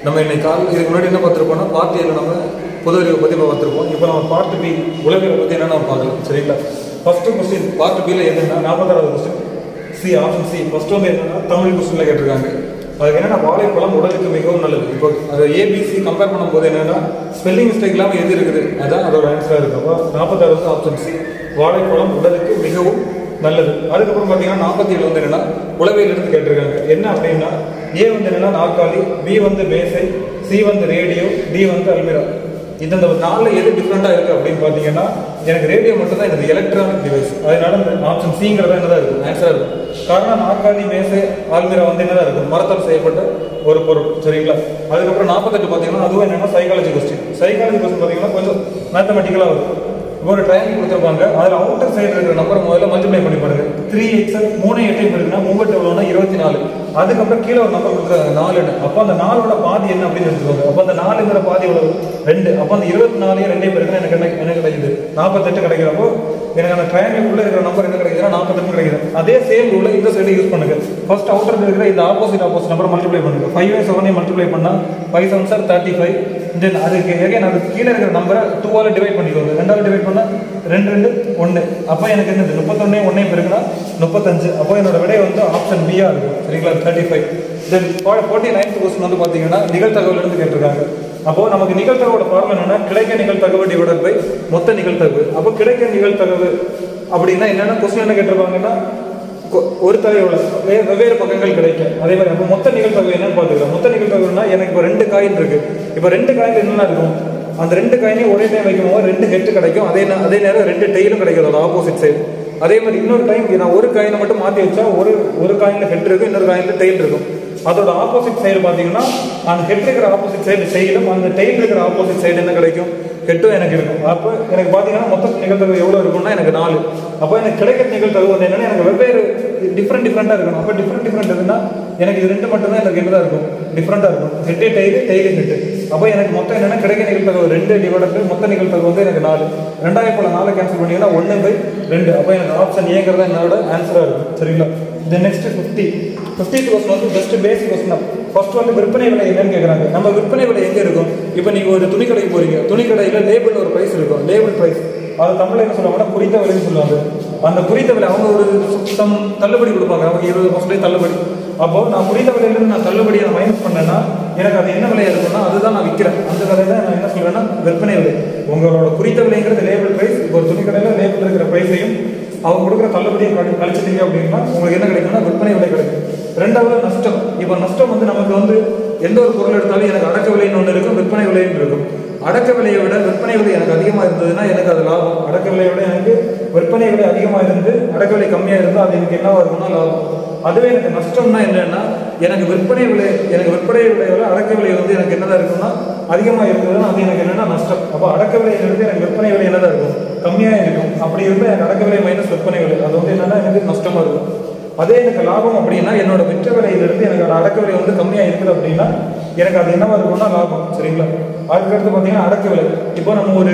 நம்ம இன்னைக்கு காலையில் இதுக்கு முன்னாடி என்ன பார்த்துருப்போம்னா பார்ட் ஏல நம்ம பொது அறிவை பற்றி பார்த்துருப்போம் இப்போ நம்ம பார்ட் பி உலகியலை பற்றி என்னென்ன நம்ம பார்க்கலாம் சரிங்களா ஃபர்ஸ்ட் கொஸ்டின் பார்ட் பியில் என்னன்னா நாற்பத்தாறாவது question C option C first வந்து என்னன்னா தமிழ் கொஸ்டினில் கேட்டிருக்காங்க அதுக்கு என்னன்னா வாழைப்பழம் உடலுக்கு மிகவும் நல்லது இப்போ அது ஏபிசி கம்பேர் பண்ணும்போது என்னன்னா ஸ்பெல்லிங் மிஸ்டேக் இல்லாமல் எது இருக்குது அதான் அதோட ஆன்சராக இருக்கு அப்போ நாற்பத்தாறு வந்து ஆப்ஷன் சி வாழைப்பழம் உடலுக்கு மிகவும் நல்லது அதுக்கப்புறம் பார்த்தீங்கன்னா நாற்பத்தி ஏழு வந்து என்னன்னா உளவியல் இருந்து கேட்டிருக்காங்க என்ன அப்படின்னா ஏ வந்து என்னன்னா நாற்காலி பி வந்து மேசை சி வந்து ரேடியோ டி வந்து அல்மிரா இந்த இந்த நாலில் எது டிஃப்ரெண்ட்டாக இருக்குது அப்படின்னு பார்த்தீங்கன்னா எனக்கு ரேடியோ மட்டும் தான் எனக்கு எலக்ட்ரானிக் டிவைஸ் அதனால இந்த ஆப்ஷன் சிங்கிறதா என்னதான் இருக்கும் ஆன்சராக இருக்கும் காரணம் நாற்காலி மேசை ஆல்மிரா வந்து என்னதான் இருக்கும் மரத்தால் செய்யப்பட்ட ஒரு பொருள் சரிங்களா அதுக்கப்புறம் நாற்பத்தெட்டு பார்த்தீங்கன்னா அதுவும் என்னன்னா சைக்காலஜி கொஸ்டின் சைக்காலஜி கொஸ்டின் பார்த்தீங்கன்னா கொஞ்சம் மேத்தமெட்டிக்கலாக வரும் இப்போ ஒரு ட்ரையாங்கிள் கொடுத்துருப்பாங்க அதில் அவுட்டர் சைடு இருக்கிற நம்பர் முதல்ல மல்டிப்ளை பண்ணி பாருங்க த்ரீ எக்ஸல் மூணு எட்டையும் இருக்குன்னா மூவட்டு எவ்வளோனா இருபத்தி நாலு அதுக்கப்புறம் கீழே ஒரு நம்பர் கொடுக்குறாங்க நாலுன்னு அப்போ அந்த நாலோட பாதி என்ன அப்படின்னு எடுத்துக்கோங்க அப்போ அந்த நாலுங்கிற பாதி எவ்வளவு ரெண்டு அப்போ அந்த இருபத்தி நாலையும் ரெண்டே பேருக்கு எனக்கு என்ன என்ன கிடைக்குது நாற்பத்தெட்டு கிடைக்கிறப்போ எனக்கு அந்த ட்ரையாங்கிள் உள்ள இருக்கிற நம்பர் என்ன கிடைக்குதுன்னா நாற்பத்தெட்டு கிடைக்குது அதே சேம் ரூல இந்த சைடு யூஸ் பண்ணுங்க ஃபர்ஸ்ட் அவுட்டர் இருக்கிற இந்த ஆப்போசிட் ஆப்போசிட் நம்பர் மல்டிப்ளை பண்ணுங்க ஃபைவ் செவனே மல்டிப்ளை பண்ணா five seven sir thirty five then அதுக்கு எகைன் அது கீழே இருக்கிற நம்பரை டூவால் டிவைட் பண்ணிக்கோங்க ரெண்டாவது டிவைட் பண்ணால் ரெண்டு ரெண்டு ஒன்று அப்போ எனக்கு என்னது முப்பத்தொன்னே ஒன்றே பெருக்குன்னா முப்பத்தஞ்சு அப்போ என்னோட விடை வந்து ஆப்ஷன் பியாக இருக்கும் சரிங்களா thirty five then forty ninth question வந்து பார்த்தீங்கன்னா நிகழ்த்தகவல் இருந்து கேட்டிருக்காங்க அப்போ நமக்கு நிகழ்த்தகவோட ஃபார்ம் என்னன்னா கிடைக்க நிகழ்த்தகவு டிவைடட் பை மொத்த நிகழ்த்தகவு அப்போ கிடைக்க நிகழ்த்தகவு அப்படின்னா என்னன்னா கொஸ்டின் என்ன கேட்டிருப்பாங்கன்னா கொ- ஒரு தலையோட வே- வெவ்வேறு பக்கங்கள் கிடைக்கும் அதே மாதிரி அப்போ மொத்த நிகழ்த்தகவு என்னன்னு பார்த்துக்கலாம் மொத்த நிகழ்த்தகவுனா எனக்கு இப்போ ரெண்டு காயின் இருக்கு இப்போ ரெண்டு காயின் என்னென்ன இருக்கும் அந்த ரெண்டு காயினையும் ஒரே டைம் வைக்கும்போது ரெண்டு ஹெட் கிடைக்கும் அதே நே- அதே நேரம் ரெண்டு டெய்லும் கிடைக்கும் அதோட ஆப்போசிட் சைடு அதே மாதிரி இன்னொரு டைம் நான் ஒரு காயினை மட்டும் மாற்றி வச்சா ஒரு ஒரு காயினில் ஹெட் இருக்கும் இன்னொரு காயினில் டெய்ல் இருக்கும் அதோட ஆப்போசிட் சைடு பார்த்தீங்கன்னா அந்த ஹெட் இருக்கிற ஆப்போசிட் சைடு டெய்லும் அந்த டெய்ல் இருக்கிற ஆப்போசிட் சைடு என்ன கிடைக்கும் ஹெட்டும் எனக்கு இருக்கும் அப்போ எனக்கு பார்த்தீங்கன்னா மொத்த நிகழ்த்தகவு எவ்வளோ இருக்கும்னா எனக்கு நாலு அப்போ எனக்கு கிடைக்கிற நிகழ்த்தகவு வந்து என்னன்னா எனக்கு வெவ்வேறு டிஃப்ரெண்ட் டிஃப்ரெண்ட்டாக இருக்கணும் அப்போ டிஃப்ரெண்ட் டிஃப்ரெண்ட் இருக்குன்னா எனக்கு இது ரெண்டு மட்டும் தான் எனக்கு என்னதான் இருக்கும் டிஃப்ரெண்ட்டாக இருக்கும் ஹெட்டே டெய்லு டெய்லு ஹெட்டு அப்போ எனக்கு மொத்தம் என்னன்னா கிடைக்க நிகழ்த்தகவு ரெண்டு டிவைட் மொத்த நிகழ்த்தகவு வந்து எனக்கு நாலு ரெண்டாயிரம் போல நாலு கேன்சல் பண்ணீங்கன்னா ஒன்று பை ரெண்டு அப்போ எனக்கு ஆப்ஷன் ஏங்கிறதா என்னோட ஆன்சராக இருக்கும் சரிங்களா இது நெக்ஸ்ட் ஃபிஃப்டி ஃபிஃப்டித் கொஸ்டின் வந்து பெஸ்ட் பேசிக் கொஸ்டின் தான் ஃபர்ஸ்ட் வந்து விற்பனை விலை என்னன்னு கேட்குறாங்க நம்ம விற்பனை விலை எங்கே இருக்கும் இப்போ நீங்கள் ஒரு துணி கடைக்கு போறீங்க துணி கடையில் லேபிள் ஒரு ப்ரைஸ் இருக்கும் லேபிள் ப்ரைஸ் அது தமிழ்ல என்ன சொல்லுவாங்கன்னா குறித்த விலைன்னு சொல்லுவாங்க அந்த குறித்த விலை அவங்க ஒரு சம் தள்ளுபடி கொடுப்பாங்க அவங்க இருபது பர்சன்டேஜ் தள்ளுபடி அப்போ நான் குறித்த விலையிலிருந்து நான் தள்ளுபடியை நான் மைனஸ் பண்ணேன்னா எனக்கு அது என்ன விலையா இருக்கும்னா அதுதான் நான் விற்கிறேன் அந்த விலை தான் நான் என்ன சொல்றேன்னா விற்பனை விலை உங்களோட குறித்த விலைங்கிறது லேபிள் ப்ரைஸ் இப்போ ஒரு துணி கடையில் லேபிள் இருக்கிற ப்ரைஸையும் அவங்க கொடுக்குற தள்ளுபடியை கழி- கழிச்சிட்டீங்க அப்படின்னா உங்களுக்கு என்ன கிடைக்கும்னா விற்பனை விலை கிடைக்கும் ரெண்டாவது நஷ்டம் இப்போ நஷ்டம் வந்து நமக்கு வந்து எந்த ஒரு பொருள் எடுத்தாலும் எனக்கு அடக்க விலைன்னு ஒன்று இருக்கும் விற்பனை விலைன்னு இருக்கும் அடக்க விலையை விட விற்பனை விலை எனக்கு அதிகமாக இருந்ததுன்னா எனக்கு அது லாபம் அடக்க விலையை விட எனக்கு விற்பனை விலை அதிகமாக இருந்து அடக்க விலை கம்மியாக இருந்தால் அது எனக்கு என்னவா இருக்கும்னா லாபம் அதுவே எனக்கு நஷ்டம்னா என்னன்னா எனக்கு விற்பனை விலை எனக்கு விற்பனை விலை விட அடக்க விலை வந்து எனக்கு என்னதான் இருக்கும்னா அதிகமாக இருந்ததுன்னா அது எனக்கு என்னன்னா நஷ்டம் அப்போ அடக்க விலையிலிருந்து எனக்கு விற்பனை விலை என்னதான் இருக்கும் கம்மியாக இருக்கும் அப்படி இருந்தால் எனக்கு அடக்க விலை மைனஸ் விற்பனை விலை அது வந்து என்னன்னா எனக்கு நஷ்டமா இருக்கும் அதே எனக்கு லாபம் அப்படின்னா என்னோட விற்ற விலையிலிருந்து எனக்கு அந்த அடக்க விலை வந்து கம்மியாக இருக்குது அப்படின்னா எனக்கு அது என்னவா இருக்கும்னா லாபம் சரிங்களா அதுக்கடுத்து பார்த்தீங்கன்னா அடக்க விலை இப்போ நம்ம ஒரு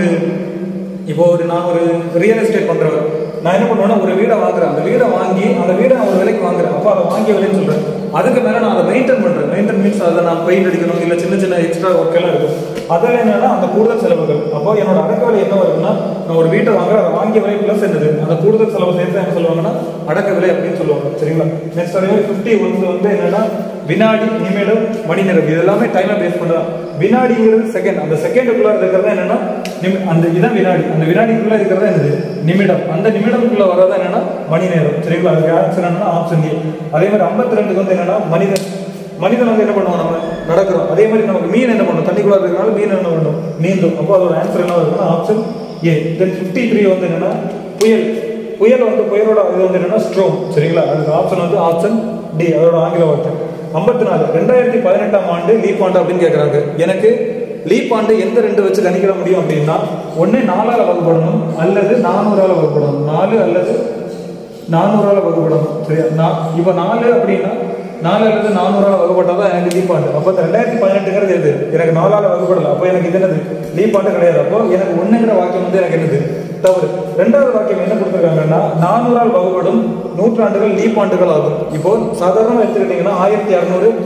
இப்போ ஒரு நான் ஒரு ரியல் எஸ்டேட் பண்றவன் நான் என்ன பண்ணுவேன்னா ஒரு வீடை வாங்குறேன் அந்த வீடை வாங்கி அந்த வீடை நான் ஒரு விலைக்கு வாங்குறேன் அப்போ அதை வாங்கிய விலைன்னு சொல்றேன் அதுக்கு மேல நான் அதை மெயின்டைன் பண்றேன் மெயின்டைன் மீன்ஸ் அதை நான் பெயிண்ட் அடிக்கணும் இல்ல சின்ன சின்ன எக்ஸ்ட்ரா ஒர்க் எல்லாம் இருக்கும் அதில் என்னன்னா அந்த கூடுதல் செலவுகள் அப்போ என்னோட அடக்க விலை என்ன வருதுன்னா நான் ஒரு வீட்டை வாங்குறேன் அதை வாங்கிய விலை பிளஸ் என்னது அந்த கூடுதல் செலவு சேர்த்து என்ன சொல்லுவாங்கன்னா அடக்க விலை அப்படின்னு சொல்லுவாங்க சரிங்களா நெக்ஸ்ட் அதே மாதிரி ஃபிஃப்டி ஒன்று வந்து என்னன்னா வினாடி நிமிடம் மணி நேரம் இது எல்லாமே டைமை பேஸ் பண்ணுறோம் வினாடிங்கிறது செகண்ட் அந்த செகண்டுக்குள்ள இருக்கிறது என்னன்னா நிமி- அந்த இதான் வினாடி அந்த வினாடிக்குள்ள இருக்கிறது என்னது நிமிடம் அந்த நிமிடம்குள்ள வர்றது என்னன்னா மணி நேரம் சரிங்களா அதுக்கு ஆன்சர் என்னன்னா ஆப்ஷன் ஏ அதே மாதிரி ஐம்பத்தி ரெண்டுக்கு வந்து என்னன்னா மனிதன் மனிதன் வந்து என்ன பண்ணுவோம் நம்ம நடக்கிறோம் அதே மாதிரி நமக்கு மீன் என்ன பண்ணும் தண்ணிக்குள்ள இருக்கிறதுனால மீன் என்ன பண்ணும் நீந்தும் அப்போ அதோட ஆன்சர் என்ன வருதுன்னா option A then fifty three வந்து என்னன்னா புயல் புயல் வந்து புயலோட இது வந்து என்னன்னா ஸ்ட்ரோம் சரிங்களா அதுக்கு ஆப்ஷன் வந்து ஆப்ஷன் டி அதோட ஆங்கில வார்த்தை ஐம்பத்தி நாலு ரெண்டாயிரத்தி பதினெட்டாம் ஆண்டு லீப் ஆண்டு அப்படின்னு கேட்குறாங்க எனக்கு லீப் ஆண்டு எந்த ரெண்டு வச்சு கணிக்கிட முடியும் அப்படின்னா ஒன்று நாலால வகுப்படணும் அல்லது நானூறால வகுப்படணும் நாலு அல்லது நானூறால வகுப்படணும் சரியா நான் இப்போ நாலு அப்படின்னா நாலு அல்லது நானூறால வகுப்பட்டா தான் எனக்கு லீப் ஆண்டு அப்போ இந்த ரெண்டாயிரத்தி பதினெட்டுங்கிறது எது எனக்கு நாலால வகுப்படல அப்போ எனக்கு இது என்னது லீப் ஆண்டு கிடையாது அப்போ எனக்கு ஒண்ணுங்கிற வாக்கியம் வந்து எனக்கு என்னது தவறு ரெண்டாவது வாக்கியம் என்ன கொடுத்துருக்காங்கன்னா நானூறால் வகுப்படும் நூற்றாண்டுகள் லீப் ஆண்டுகள் ஆகும் இப்போ சாதாரணமாக எடுத்துக்கிட்டீங்கன்னா ஆயிரத்தி அறுநூறு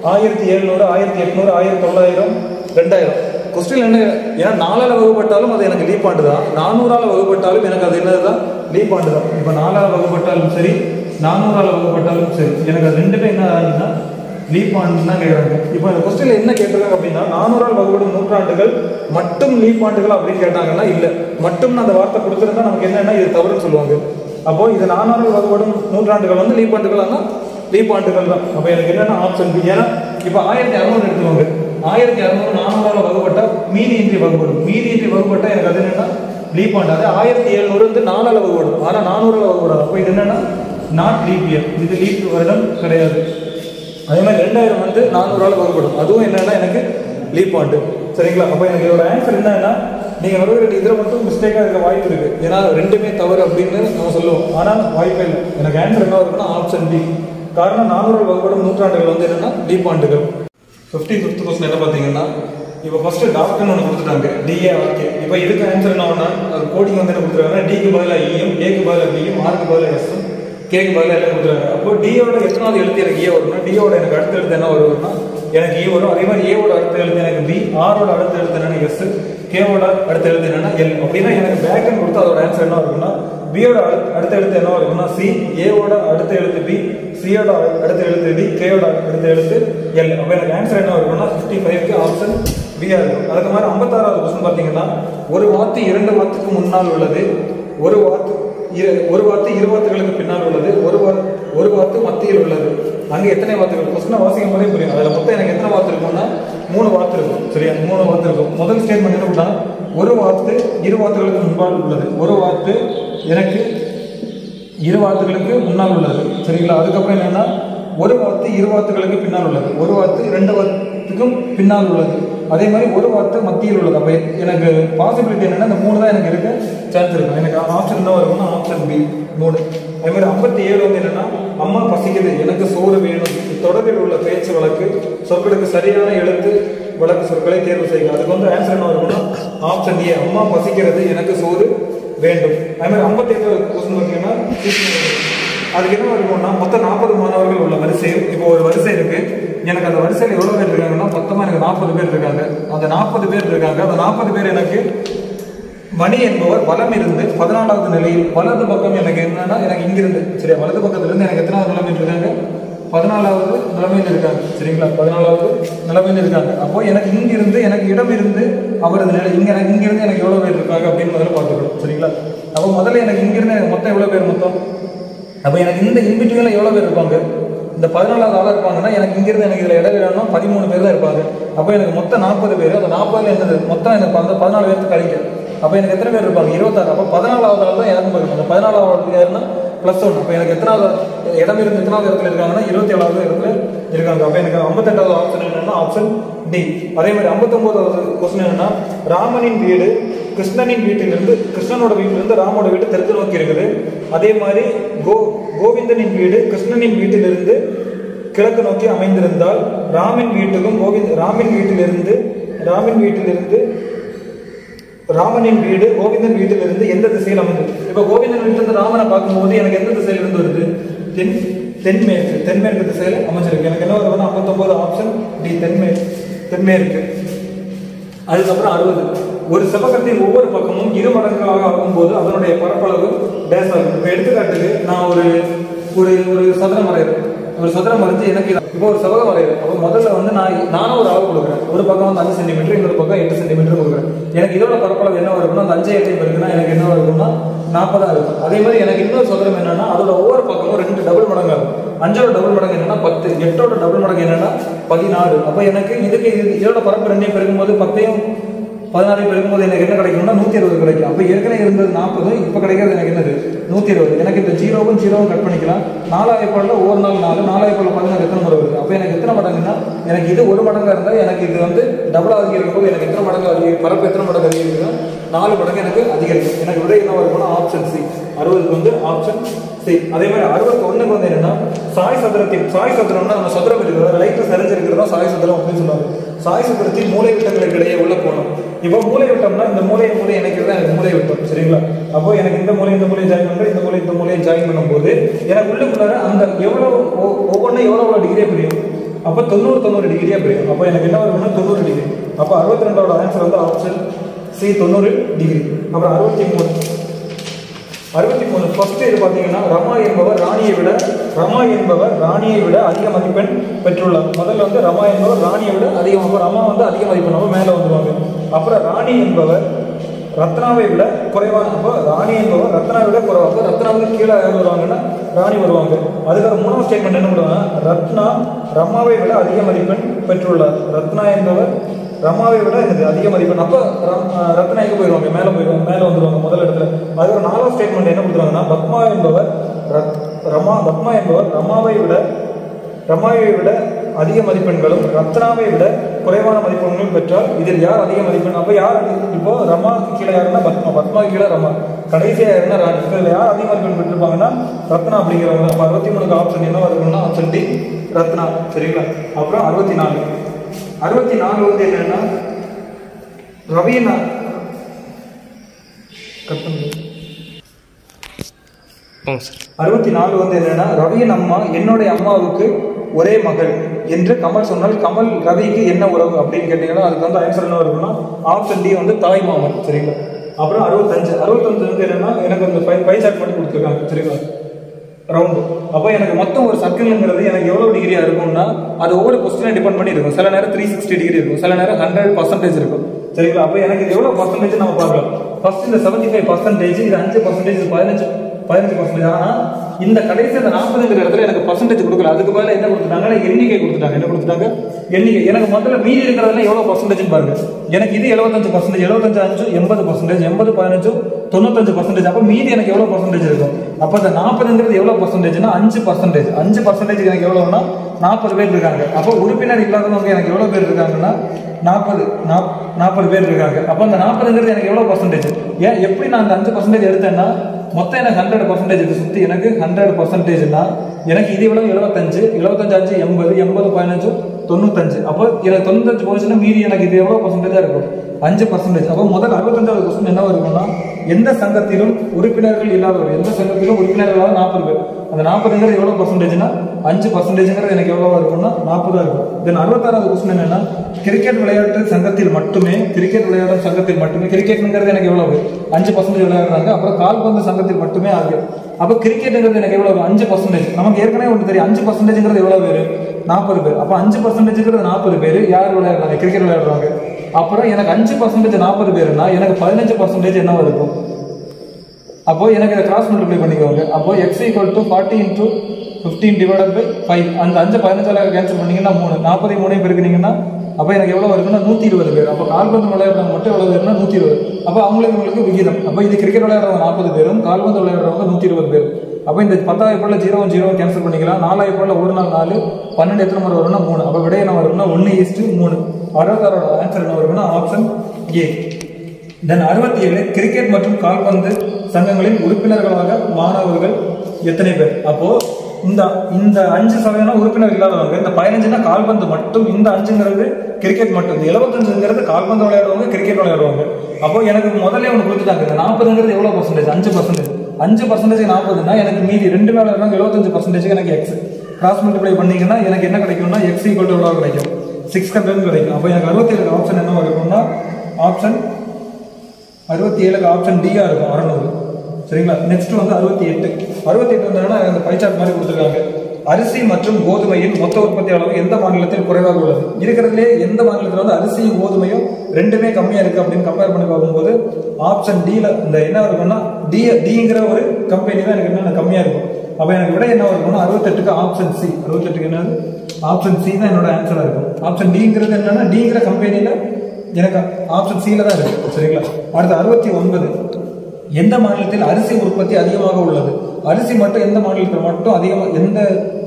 ஆயிரத்தி எழுநூறு ஆயிரத்தி எட்நூறு ஆயிரத்தி தொள்ளாயிரம் ரெண்டாயிரம் கொஸ்டின் என்ன ஏன்னா நாலால வகுப்பட்டாலும் அது எனக்கு லீப் ஆண்டு தான் நானூறால வகுப்பட்டாலும் எனக்கு அது என்னது தான் லீப் ஆண்டு தான் இப்போ நாலால வகுப்பட்டாலும் சரி நானூறால வகுப்பட்டாலும் சரி எனக்கு அது ரெண்டுமே என்ன ஆகுதுன்னா லீப் ஆண்டு தான் கேட்குறாங்க இப்போ இந்த கொஸ்டின்ல என்ன கேட்டிருக்காங்க அப்படின்னா நானூறால் வகுப்படும் நூற்றாண்டுகள் மட்டும் லீப் ஆண்டுகள் அப்படின்னு கேட்டாங்கன்னா இல்லை மட்டும்னு அந்த வார்த்தை கொடுத்துருந்தா நமக்கு என்னன்னா இது தவறுன்னு சொல்லுவாங்க அப்போ இது நானூறால் வகுப்படும் நூற்றாண்டுகள் வந்து லீப் ஆண்டுகள்னா லீப் ஆண்டுகள் தான் அப்போ எனக்கு என்னென்ன ஆப்ஷன் பி ஏன்னா இப்போ ஆயிரத்தி அறநூறு எடுத்துக்கோங்க ஆயிரத்தி அறநூறு நானூறால வகுப்பட்டா மீதி இன்றி வகுப்படும் மீதி இன்றி வகுப்பட்டா எனக்கு அது என்னன்னா லீப் ஆண்டு அது ஆயிரத்தி எழுநூறு வந்து நாலால வகுப்படும் ஆனால் நானூறுல வகுப்படாது அப்போ இது என்னன்னா நாட் லீப் இயர் இது லீப் வருடம் கிடையாது அதே மாதிரி ரெண்டாயிரம் வந்து நானூறால வகுப்படும் அதுவும் என்னன்னா எனக்கு லீப் ஆண்டு சரிங்களா அப்போ எனக்கு இதோட ஆன்சர் என்னன்னா நீங்கள் வகுக்கிற இதில் மட்டும் மிஸ்டேக்காக இருக்க வாய்ப்பு இருக்கு ஏன்னா ரெண்டுமே தவறு அப்படின்னு நம்ம சொல்லுவோம் ஆனால் வாய்ப்பே இல்லை எனக்கு ஆன்சர் என்ன இருக்குன்னா ஆப்ஷன் பி காரணம் நானூறு வகுப்படும் நூற்றாண்டுகள் வந்து என்னன்னா லீப் ஆண்டுகள் ஃபிஃப்டி ஃபிஃப்த் கொஸ்டின் என்ன பார்த்தீங்கன்னா இப்போ ஃபர்ஸ்ட் டாக்டர்னு ஒன்று கொடுத்துட்டாங்க டிஏ ஆர்கே இப்போ இதுக்கு ஆன்சர் என்ன ஒன்றா அது கோடிங் வந்து என்ன கொடுத்துருக்காங்கன்னா டிக்கு பதிலாக இயும் ஏக்கு பதிலாக பியும் ஆருக்கு பதிலாக எஸ்ஸும் கேக்கு பதிலாக எல்லாம் கொடுத்துருக்காங்க அப்போ டியோட எத்தனாவது எழுத்து எனக்கு ஏ வரும்னா டியோட எனக்கு அடுத்த எழுத்து என்ன வரும்னா எனக்கு ஏ வரும் அதே மாதிரி ஏவோட அடுத்த எழுத்து எனக்கு பி ஆரோட அடுத்த எழுத்து என்னன்னா எஸ் கேவோட அடுத்த எழுத்து என்னன்னா எல் அப்படின்னா எனக்கு பேக்கன் கொடுத்து அதோட ஆன்சர் என்ன இருக்கும்னா பியோட அடுத்த எழுத்து என்ன இருக்கும்னா சி ஏவோட அடுத்த எழுத்து பி சியோட அடுத்த எழுத்து டி கேயோட அடுத்த எழுத்து எல் அப்போ எனக்கு ஆன்சர் என்ன இருக்கும்னா ஃபிஃப்டி ஃபைவ்க்கு ஆப்ஷன் பிஆர் இருக்கும் அதுக்கு மாதிரி ஐம்பத்தாறாவது கொஸ்டின் பார்த்தீங்கன்னா ஒரு வார்த்தை இரண்டு வார்த்தைக்கு முன்னால் உள்ளது ஒரு வார்த்தை இரு ஒரு வார்த்தை இரு வார்த்தைகளுக்கு பின்னால் உள்ளது ஒரு வார் ஒரு வார்த்தை மத்தியில் உள்ளது அங்கே எத்தனை வார்த்தைகள் கொஸ்டினை வாசிக்கும் போதே புரியும் அதில் மொத்தம் எனக்கு எத்தனை வார்த்தை இருக்கும்னா மூணு வார்த்தை இருக்கும் சரியா மூணு வார்த்தை இருக்கும் முதல் ஸ்டேட்மெண்ட் என்ன பண்ணா ஒரு வார்த்தை இரு வார்த்தைகளுக்கு முன்பால் உள்ளது ஒரு வார்த்தை எனக்கு இரு வார்த்தைகளுக்கு முன்னால் உள்ளது சரிங்களா அதுக்கப்புறம் என்னன்னா ஒரு வார்த்தை இரு வார்த்தைகளுக்கு பின்னால் உள்ளது ஒரு வார்த்தை ரெண்டு வார்த்தைக்கும் பின்னால் உள்ளது அதே மாதிரி ஒரு வார்த்தை மத்தியில் உள்ளது அப்போ எனக்கு பாசிபிலிட்டி என்னன்னா இந்த மூணு தான் எனக்கு இருக்க சான்ஸ் இருக்கும் எனக்கு ஆப்ஷன் என்ன வரும்னா ஆப்ஷன் பி மூணு அதே மாதிரி ஐம்பத்தி ஏழு வந்து என்னன்னா அம்மா பசிக்குது எனக்கு சோறு வேணும் தொடரில் உள்ள பேச்சு வழக்கு சொற்களுக்கு சரியான எழுத்து வழக்கு சொற்களை தேர்வு செய்யுங்க அதுக்கு வந்து ஆன்சர் என்ன வரும்னா ஆப்ஷன் ஏ அம்மா பசிக்கிறது எனக்கு சோறு வேண்டும் அதே மாதிரி ஐம்பத்தி ஏழு கொஸ்டின் பார்த்தீங்கன்னா அதுக்கு என்ன இருக்கும்னா மொத்தம் நாற்பது மாணவர்கள் உள்ள வரிசை இப்போ ஒரு வரிசை இருக்கு எனக்கு அந்த வரிசையில் எவ்வளவு பேர் இருக்காங்கன்னா மொத்தமா எனக்கு நாற்பது பேர் இருக்காங்க அந்த நாற்பது பேர் இருக்காங்க அந்த நாற்பது பேர் எனக்கு மணி என்பவர் வலம் இருந்து பதினாலாவது நிலையில் வலது பக்கம் எனக்கு என்னன்னா எனக்கு இங்கிருந்து சரியா வலது பக்கத்துல இருந்து எனக்கு எத்தனாவது நிலைமையில் இருக்காங்க பதினாலாவது நிலைமையில் இருக்காங்க சரிங்களா பதினாலாவது நிலைமையில் இருக்காங்க அப்போ எனக்கு இங்கிருந்து எனக்கு இடம் இருந்து அவரது நிலை இங்க எனக்கு இங்கிருந்து எனக்கு எவ்வளவு பேர் இருக்காங்க அப்படின்னு முதல்ல பார்த்துக்கணும் சரிங்களா அப்போ முதல்ல எனக்கு இங்கிருந்து எனக்கு மொத்தம் எவ்வளவு பேர் மொத்தம் அப்போ எனக்கு இந்த இன்பிட்வீனில் எவ்வளோ பேர் இருப்பாங்க இந்த பதினாலாவது ஆளாக இருப்பாங்கன்னா எனக்கு இங்கிருந்து எனக்கு இதில் இடம் வேணும்னா பதிமூணு பேர் தான் இருப்பாங்க அப்போ எனக்கு மொத்தம் நாற்பது பேர் அந்த நாற்பதுல என்னது மொத்தம் எனக்கு அந்த பதினாலு பேருக்கு கழிக்க அப்போ எனக்கு எத்தனை பேர் இருப்பாங்க இருபத்தாறு அப்போ பதினாலாவது ஆள் தான் யாரும் இருக்கும் அந்த பதினாலாவது யாருன்னா ப்ளஸ் ஒன் அப்போ எனக்கு எத்தனாவது இடம் இருந்து எத்தனாவது இடத்துல இருக்காங்கன்னா இருபத்தி ஏழாவது இடத்துல இருக்காங்க அப்போ எனக்கு ஐம்பத்தெட்டாவது ஆப்ஷன் என்னன்னா ஆப்ஷன் டி அதே மாதிரி ஐம்பத்தொம்போதாவது கொஸ்டின் என்னன்னா ராமனின் வீடு கிருஷ்ணனின் வீட்டிலிருந்து கிருஷ்ணனோட வீட்டிலிருந்து ராமோட வீடு தெற்கு நோக்கி இருக்குது அதே மாதிரி கோ கோவிந்தனின் வீடு கிருஷ்ணனின் வீட்டிலிருந்து கிழக்கு நோக்கி அமைந்திருந்தால் ராமின் வீட்டுக்கும் கோவிந்த் ராமின் வீட்டிலிருந்து ராமின் வீட்டிலிருந்து ராமனின் வீடு கோவிந்தன் வீட்டிலிருந்து எந்த திசையில் அமைந்தது இப்போ கோவிந்தன் வீட்டிலிருந்து ராமனை பார்க்கும்போது எனக்கு எந்த திசையிலிருந்து வருது தென் தென்மேற்கு தென்மேற்கு திசையில் அமைஞ்சிருக்கு எனக்கு என்ன வருதுன்னா ஐம்பத்தொன்பது ஆப்ஷன் டி தென்மேற்கு தென்மேற்கு அதுக்கப்புறம் அறுபது ஒரு செவ்வகத்தின் ஒவ்வொரு பக்கமும் இரு மடங்குகளாக ஆகும்போது அதனுடைய பரப்பளவு டேஸ் ஆகும் இப்போ எடுத்துக்காட்டுக்கு நான் ஒரு ஒரு ஒரு சதுரம் வரைகிறேன் ஒரு சதுரம் வரைஞ்சு எனக்கு இது- இப்போ ஒரு செவ்வகம் வரைகிறேன் அப்போ முதல்ல வந்து நான் நானும் ஒரு அளவு கொடுக்குறேன் ஒரு பக்கம் வந்து அஞ்சு சென்டிமீட்டர் இன்னொரு பக்கம் எட்டு சென்டிமீட்டர் கொடுக்குறேன் எனக்கு இதோட பரப்பளவு என்ன வரும்னா அந்த அஞ்சு எட்டு இருக்குன்னா எனக்கு என்ன வரும்னா நாற்பதா இருக்கும் அதே மாதிரி எனக்கு இன்னொரு சதுரம் என்னன்னா அதோட ஒவ்வொரு பக்கமும் ரெண்டு டபுள் மடங்கு ஆகும் அஞ்சோட டபுள் மடங்கு என்னன்னா பத்து எட்டோட டபுள் மடங்கு என்னன்னா பதினாறு அப்போ எனக்கு இதுக்கு இது இதோட பரப்பு ரெண்டையும் பெருக்கும்போது பத்தையும் பதினாறு பெருக்கும்போது எனக்கு என்ன கிடைக்கும்னா நூற்றி இருபது கிடைக்கும் அப்போ ஏற்கனவே இருந்தது நாற்பது இப்போ கிடைக்கிறது எனக்கு என்னது நூற்றி இருபது எனக்கு இந்த ஜீரோவும் ஜீரோவும் கட் பண்ணிக்கலாம் நாலாயிரம் பாலில் ஒரு நாள் நாலு நாலாயிரம் பாலில் பதினாறு எத்தனை முறை வருது அப்போ எனக்கு எத்தனை மடங்குன்னா எனக்கு இது ஒரு மடங்காக இருந்தால் எனக்கு இது வந்து டபுள் அதிகரிக்கும் போது எனக்கு எத்தனை மடங்கு அதிகரி பரப்பு எத்தனை மடங்கு அதிகரிக்குதுன்னா நாலு மடங்கு எனக்கு அதிகரிக்கும் எனக்கு விட என்ன வரும்னா ஆப்ஷன் சி அறுபதுக்கு வந்து ஆப்ஷன் சி அதே மாதிரி அறுபத்தி ஒண்ணுக்கு வந்து என்னன்னா சாய் சதுரத்தின் சாய் சதுரம்னா நம்ம சதுரம் இருக்கிறது லைட்டு சரிஞ்சிருக்கிறதா சாய் சதுரம் அப்படின்னு சொல்லுவாங்க சாய் சதுரத்தின் மூளை விட்டங்களுக்கு இடையே உள்ள கோணம் இப்போ மூளை விட்டம்னா இந்த மூலையை மூலை இணைக்கிறது தான் எனக்கு மூளை விட்டம் சரிங்களா அப்போ எனக்கு இந்த மூலை இந்த மூலையை ஜாயின் பண்ணுறேன் இந்த மூலை இந்த மூலையை ஜாயின் பண்ணும்போது எனக்கு உள்ளுக்குள்ளார அந்த எவ்வளோ ஒ- ஒவ்வொன்றும் எவ்வளோ எவ்வளோ டிகிரியே புரியும் அப்போ தொண்ணூறு தொண்ணூறு டிகிரியாக பிரியும் அப்போ எனக்கு என்ன வரும்னா தொண்ணூறு டிகிரி அப்போ அறுபத்தி ரெண்டோட ஆன்சர் வந்து ஆப்ஷன் சி தொண்ணூறு டிகிரி அப்புறம் அறுபத்தி மூணு அறுபத்தி மூணு ஃபர்ஸ்ட் இது பார்த்தீங்கன்னா ரமா என்பவர் ராணியை விட ரமா என்பவர் ராணியை விட அதிக மதிப்பெண் பெற்றுள்ளார் முதல்ல வந்து ரமா என்பவர் ராணியை விட அதிகம் அப்போ ரமா வந்து அதிக மதிப்பெண் அப்போ மேலே வந்துருவாங்க அப்புறம் ராணி என்பவர் ரத்னாவை விட குறைவான அப்போ ராணி என்பவர் ரத்னாவை விட குறைவா அப்போ ரத்னாவுக்கு கீழே யார் வருவாங்கன்னா ராணி வருவாங்க அதுக்காக மூணாவது ஸ்டேட்மெண்ட் என்ன பண்ணுவாங்க ரத்னா ரமாவை விட அதிக மதிப்பெண் பெற்றுள்ளார் ரத்னா என்பவர் ரமாவை விட எனக்கு அதிக மதிப்பெண் அப்போ ரம்- அஹ் ரத்னா எங்கே போயிடுவாங்க மேலே போயிடுவாங்க மேலே வந்துருவாங்க முதல் இடத்துல அது ஒரு நாலாவது ஸ்டேட்மெண்ட் என்ன கொடுத்துருவாங்கன்னா பத்மா என்பவர் ரத்- ரமா பத்மா என்பவர் ரமாவை விட ரமாவை விட அதிக மதிப்பெண்களும் ரத்னாவை விட குறைவான மதிப்பெண்களும் பெற்றால் இதில் யார் அதிக மதிப்பெண் அப்போ யார் அதிக- இப்போ ரமாவுக்கு கீழே யாருன்னா பத்மா பத்மாவுக்கு கீழே ரமா கடைசியா யாருன்னா ராணி இப்போ இதில் யார் அதிக மதிப்பெண் பெற்றிருப்பாங்கன்னா ரத்னா அப்படிங்கிறவங்க அப்போ அறுபத்தி மூணுக்கு ஆப்ஷன் என்ன இருக்கும்னா ஆப்ஷன் டி ரத்னா சரிங்களா அப்புறம் அறுபத்தி நாலு அறுபத்தி நாலு வந்து என்னன்னா ரவீனா கட் பண்ணுங்க போங்க சார் அறுபத்தி நாலு வந்து என்னன்னா ரவியின் அம்மா என்னுடைய அம்மாவுக்கு ஒரே மகள் என்று கமல் சொன்னால் கமல் ரவிக்கு என்ன உறவு அப்படின்னு கேட்டீங்கன்னா அதுக்கு வந்து ஆன்சர் என்ன இருக்குன்னா ஆப்ஷன் டி வந்து தாய் மாமன் சரிங்களா அப்புறம் அறுபத்தஞ்சு அறுபத்தஞ்சு வந்து என்னன்னா எனக்கு அந்த பை பை சார்ட் பண்ணி கொடுத்துருக்காங்க சரிங்களா ரவுண்டு அப்போ எனக்கு மொத்தம் ஒரு சர்க்கிள்ங்கிறது எனக்கு எவ்வளோ டிகிரியா இருக்கும்னா அது ஒவ்வொரு கொஸ்டினை டிபெண்ட் பண்ணி இருக்கும் சில நேரம் த்ரீ சிக்ஸ்டி டிகிரி இருக்கும் சில நேரம் ஹண்ட்ரட் பர்சன்டேஜ் இருக்கும் சரிங்களா அப்போ எனக்கு இது எவ்வளோ பர்சன்டேஜ் நம்ம பார்க்கலாம் ஃபர்ஸ்ட் இந்த செவன்டி ஃபைவ் பர்சன்டேஜ் இது அஞ்சு பர்சன்டேஜ் பதினஞ்சு பதினஞ்சு பர்சன்டேஜ் ஆனால் இந்த கடைசி அந்த நாற்பதுங்கிற இடத்துல எனக்கு பர்சன்டேஜ் கொடுக்கல அதுக்கு பதிலா என்ன கொடுத்துட்டாங்கன்னா எண்ணிக்கை கொடுத்துட்டாங்க என்ன கொடுத்துட்டாங்க எண்ணிக்கை எனக்கு முதல்ல மீதி இருக்கிறதுல எவ்வளோ பர்சன்டேஜ் பாருங்க எனக்கு இது எழுபத்தஞ்சு பர்சன்டேஜ் எழுபத்தஞ்சு அஞ்சு எண்பது பர்சன்டேஜ் எண்பது பதினஞ்சு தொண்ணூத்தஞ்சு பர்சன்டேஜ் அப்போ மீதி எனக்கு எவ்வளோ பர்சன்டேஜ் இருக்கும் அப்போ இந்த நாற்பதுங்கிறது எவ்வளோ பர்சன்டேஜ்னா அஞ்சு பர்சன்டேஜ் அஞ்சு பர்சன்டேஜ் எனக்கு எவ்வளோன்னா நாற்பது பேர் இருக்காங்க அப்போ உறுப்பினர் இல்லாதவங்க எனக்கு எவ்வளோ பேர் இருக்காங்கன்னா நாற்பது நாற்பது பேர் இருக்காங்க அப்போ அந்த நாற்பதுங்கிறது எனக்கு எவ்வளோ பர்சன்டேஜ் ஏன் எப்படி நான் அந்த அஞ்சு பர்சன்டேஜ் எடுத்தேன்னா மொத்தம் எனக்கு ஹண்ட்ரட் பர்சன்டேஜ் இது சுற்றி எனக்கு ஹண்ட்ரட் பர்சன்டேஜ்னா எனக்கு இது எவ்வளோ எழுபத்தஞ்சு எழுபத்தஞ்சு அஞ்சு எண்பது எண்பது பதினஞ்சு தொண்ணூத்தஞ்சு அப்போ எனக்கு தொண்ணூத்தஞ்சு போச்சுன்னா மீதி எனக்கு இது எவ்வளோ பர்சன்டேஜாக இருக்கும் அஞ்சு பர்சன்டேஜ் அப்போ முதல் அறுபத்தஞ்சாவது கொஸ்டின் என்ன இருக்கும்னா எந்த சங்கத்திலும் உறுப்பினர்கள் இல்லாதவர் எந்த சங்கத்திலும் உறுப்பினர்கள் இல்லாத நாற்பது பேர் அந்த நாற்பதுங்கிறது எவ்வளோ பர்சன்டேஜ்னா அஞ்சு பர்சன்டேஜ்ங்கிறது எனக்கு எவ்வளோ இருக்கும்னா நாற்பதா இருக்கும் தென் அறுபத்தாறாவது கொஸ்டின் என்னன்னா கிரிக்கெட் விளையாட்டு சங்கத்தில் மட்டுமே கிரிக்கெட் விளையாடும் சங்கத்தில் மட்டுமே கிரிக்கெட்ங்கிறது எனக்கு எவ்வளவு அஞ்சு பர்சன்டேஜ் விளையாடுறாங்க அப்புறம் கால்பந்து சங்கத்தில் மட்டுமே ஆகுது அப்போ கிரிக்கெட்டுங்கிறது எனக்கு எவ்வளவு அஞ்சு பர்சன்டேஜ் நமக்கு ஏற்கனவே ஒன்று தெரியும் அஞ்சு பர்சன்டேஜ்ங்கிறது எவ்வளவு பேர் நாற்பது பேர் அப்போ அஞ்சு பர்சன்டேஜ்ங்கிறது நாற்பது பேர் யார் விளையாடுறாங்க கிரிக்கெட் விளையாடுறாங்க அப்புறம் எனக்கு அஞ்சு பர்சன்டேஜ் நாற்பது பேர்னா எனக்கு பதினஞ்சு பர்சன்டேஜ் என்ன இருக்கும் அப்போ எனக்கு இதை கிராஸ் மல்டிப்ளை பண்ணிக்கோங்க அப்போ X equal to forty into fifteen divided by five அந்த அஞ்சு பதினஞ்சால கேன்சல் பண்ணீங்கன்னா மூணு நாற்பது மூணையும் பெருக்குனீங்கன்னா அப்போ எனக்கு எவ்வளோ வருதுன்னா நூற்றி இருபது பேர் அப்போ கால்பந்து விளையாடுறவங்க மட்டும் எவ்வளோ பேர்னா நூற்றி இருபது அப்போ அவங்களுக்கு உங்களுக்கு விகிதம் அப்போ இது கிரிக்கெட் விளையாடுறவங்க நாற்பது பேரும் கால்பந்து விளையாடுறவங்க நூற்றி இருபது பேர் அப்போ இந்த பத்தாயிரம் பொருள் ஜீரோ ஜீரோ கேன்சல் பண்ணிக்கலாம் நாலாயிரம் பொருள் ஒரு நாள் நாலு பன்னெண்டு எத்தனை முறை வரும்னா மூணு அப்போ விடை என்ன வரும்னா ஒன்று ஈஸ்ட்டு மூணு அறுபத்தாரோட ஆன்சர் என்ன வரும்னா ஆப்ஷன் ஏ தென் அறுபத்தி ஏழு கிரிக்கெட் மற்றும் கால்பந்து சங்கங்களின் உறுப்பினர்களாக மாணவர்கள் எத்தனை பேர் அப்போ இந்த இந்த அஞ்சு சதவீதம் உறுப்பினர் இல்லாதவங்க இந்த பதினஞ்சுனா கால்பந்து மட்டும் இந்த அஞ்சுங்கிறது கிரிக்கெட் மட்டும் இந்த எழுபத்தஞ்சுங்கிறது கால்பந்து விளையாடுவாங்க கிரிக்கெட் விளையாடுவாங்க அப்போ எனக்கு முதல்ல ஒன்று கொடுத்துட்டாங்க இந்த நாற்பதுங்கிறது எவ்வளோ பர்சன்டேஜ் அஞ்சு பர்சன்டேஜ் அஞ்சு பர்சன்டேஜ் நாற்பதுனா எனக்கு மீதி ரெண்டு மேல இருந்தாங்க எழுபத்தஞ்சு பர்சன்டேஜ் எனக்கு எக்ஸ் கிராஸ் மல்டிப்ளை பண்ணீங்கன்னா எனக்கு என்ன கிடைக்கும்னா எக்ஸ் ஈக்குவல் டு எவ்வளோ கிடைக்கும் சிக்ஸ் ஹண்ட்ரட் கிடைக்கும் அப்போ எனக்கு அறுபத்தி ஏழு ஆப்ஷன் என்ன இருக்கும்னா ஆப்ஷன் அறுபத்தி ஏழுக்கு ஆப்ஷன் டியா இருக்கும் அறநூறு சரிங்களா நெக்ஸ்ட் வந்து அறுபத்தி எட்டு அறுபத்தி எட்டு வந்தோம்னா அந்த பைச்சார்ட் மாதிரி கொடுத்துருக்காங்க அரிசி மற்றும் கோதுமையின் மொத்த உற்பத்தி அளவு எந்த மாநிலத்தில் குறைவாக உள்ளது இருக்கிறதுலே எந்த மாநிலத்தில் வந்து அரிசியும் கோதுமையும் ரெண்டுமே கம்மியா இருக்கு அப்படின்னு கம்பேர் பண்ணி பார்க்கும்போது ஆப்ஷன் டில இந்த என்ன இருக்கும்னா டி டிங்கிற ஒரு கம்பெனி தான் எனக்கு என்ன கம்மியா இருக்கும் அப்ப எனக்கு விட என்ன இருக்கும்னா அறுபத்தெட்டுக்கு ஆப்ஷன் சி அறுபத்தெட்டுக்கு என்னது ஆப்ஷன் சி தான் என்னோட ஆன்சரா இருக்கும் ஆப்ஷன் டிங்கிறது என்னன்னா டிங்கிற கம்பெனியில எனக்கு ஆப்ஷன் சில தான் இருக்கு சரிங்களா அடுத்து அறுபத்தி ஒன்பது எந்த மாநிலத்தில் அரிசி உற்பத்தி அதிகமாக உள்ளது அரிசி மட்டும் எந்த மாநிலத்தில் மட்டும் அதிகமாக எந்த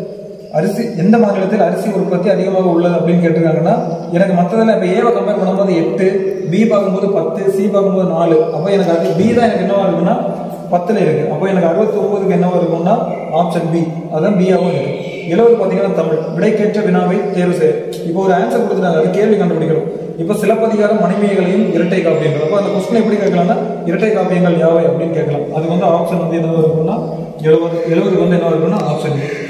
அரிசி எந்த மாநிலத்தில் அரிசி உற்பத்தி அதிகமாக உள்ளது அப்படின்னு கேட்டிருக்காங்கன்னா எனக்கு மற்றதில் இப்போ ஏவை கம்பேர் பண்ணும்போது எட்டு பி பார்க்கும்போது பத்து சி பார்க்கும்போது நாலு அப்போ எனக்கு அது பி தான் எனக்கு என்னவா இருக்குன்னா பத்தில் இருக்கு அப்போ எனக்கு அறுபத்தி ஒன்பதுக்கு என்னவா இருக்கும்னா ஆப்ஷன் பி அதான் பியாவும் இருக்கு எழுபது பார்த்தீங்கன்னா தமிழ் விடைக்கேற்ற வினாவை தேர்வு செய்ய இப்போ ஒரு ஆன்சர் கொடுத்துட்டாங்க அது கேள்வி கண்டுபிடிக்கணும் இப்போ சிலப்பதிகாரம் மணிமேகலையும் இரட்டை காப்பியங்கள் அப்போ அந்த கொஸ்டின் எப்படி கேட்கலாம்னா இரட்டை காப்பியங்கள் யாவை அப்படின்னு கேட்கலாம் அதுக்கு வந்து ஆப்ஷன் வந்து என்ன இருக்கும்னா எழுபது எழுபதுக்கு வந்து என்ன இருக்கும்னா ஆப்ஷன்